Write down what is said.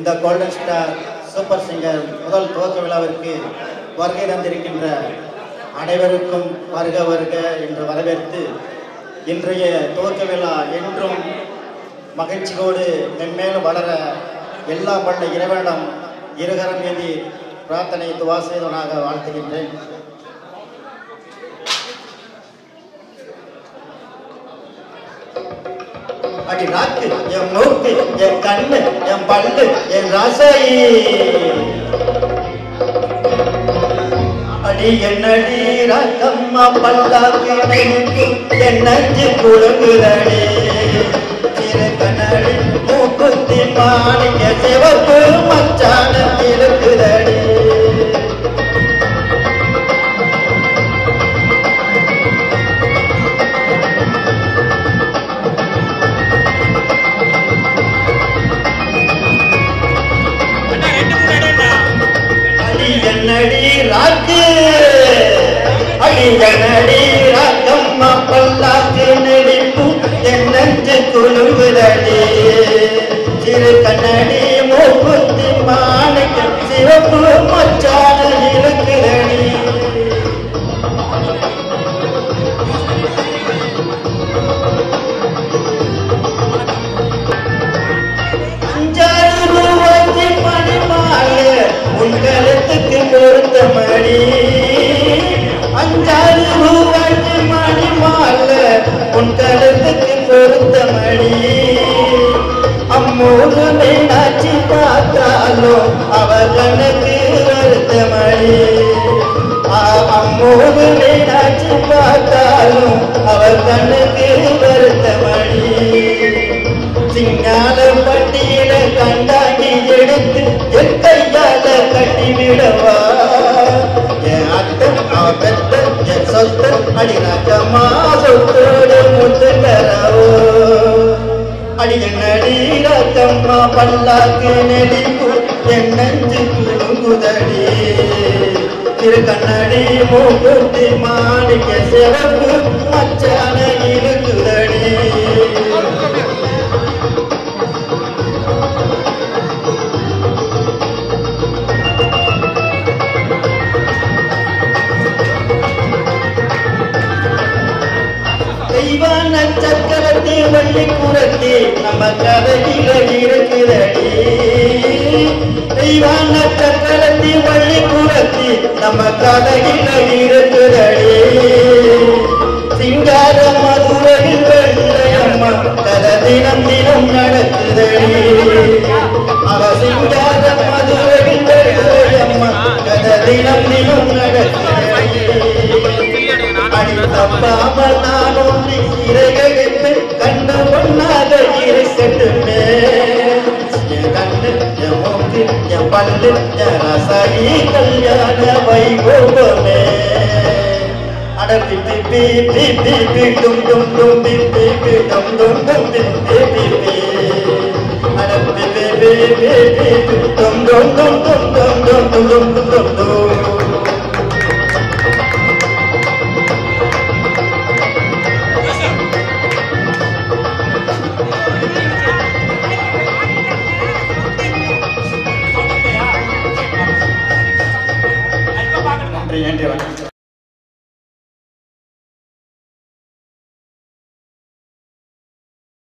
இந்த golden star super singer முதல் துவக்க விழாவிற்கு வருகை தந்திருக்கின்ற அனைவருக்கும் வருக வருக என்று வரவேற்று இன்றைய துவக்க விழா என்றும் மகிழ்ச்சியோடு மென்மேலும் வளர எல்லா பள்ள இறைவனிடம் இருகரம் ஏந்தி பிரார்த்தனை துவா செய்தவனாக வாழ்த்துகின்றேன் அடி நாக்கு என் மூக்கு என் கண்ணு என் பல்லு என் ராசாயி அடி என்னடி ரக்கம்மா பல்லாக்கு நெஞ்சு என் நஞ்சு குழுங்குதடி திரு கண்ணடி மூக்குத்தி மாணிக்க சிவப்பு மச்சான இருக்குதடி அண்ணா ரெண்டு மூணு இடம்டா அடி என்னடி ராக்கு அடி என்னடி ராக்கம்மா பல்லாக்கு நடிப்பு என் நெஞ்சு குழுங்குதடி சிறு கண்ணடி மூக்குத்தி மாணிக்க சிவப்பு மச்சான இருக்குதடி அஞ்சாறு ரூபாய்க்கு பணிமாறு உன் கருத்துக்கு பொருத்த மணி அஞ்சாறு ரூபாய்க்கு மணிமாறு உன் கருத்துக்கு பொருத்த மணி அம்மூரு மீனாட்சி பார்த்தாலும் அவ கணக்கு வருத்த மணி அம்மூரு மீனாட்சி பார்த்தாலும் அவ கண்ணுக்கு வருத்த மணி சிங்கால பட்டியல கண்டாங்கி எடுத்து என் கையால கட்டிவிடவா என் அத்தன் அவ பெத்த என் சொத்து அடிநாக்கமா சொத்தோடு முத்து தரவோ அடி என்னடி ரத்தம்மா பல்லாக்கு நெடிப்பு என் நெஞ்சு குழுங்குதடி திரு கண்ணடி மூக்குத்தி மாணிக்க சிறப்பு மச்சான இருக்குதடி தெய்வான சக்கரத்தி வள்ளி குரத்தி நம்ம கதையில இருக்குதடி தெய்வான சக்கரத்தி வள்ளி குரத்தி நம்ம கதையில இருக்குதடி சிங்கார மதுரையில் வெள்ளையம்மா கதை தினம் தினம் நடக்குதடி அவ சிங்கார மதுரையில் வெள்ளையம்மா கதை தினம் தினம் நடக்குதடி அடி தப்பாமல் நான் உன்னை சிறைகளித்து கண்டு பொண்ணாக இருக்கட்டுமே என் கண்ணு என் மூக்கு என் பல்லு என் ரசாயி கல்யாண வைபோகமே அட பிப்பி பி பி பி பி டும் டும் டும் பி பி பி டும் டும் டும் பி பி பி பி அட பி பி பி பி பி பி டும் டும் டும் டும் டும் டும் டும் டும் டும் டும் இப்ப பாக்கணும் நன்றி நன்றி வணக்கம்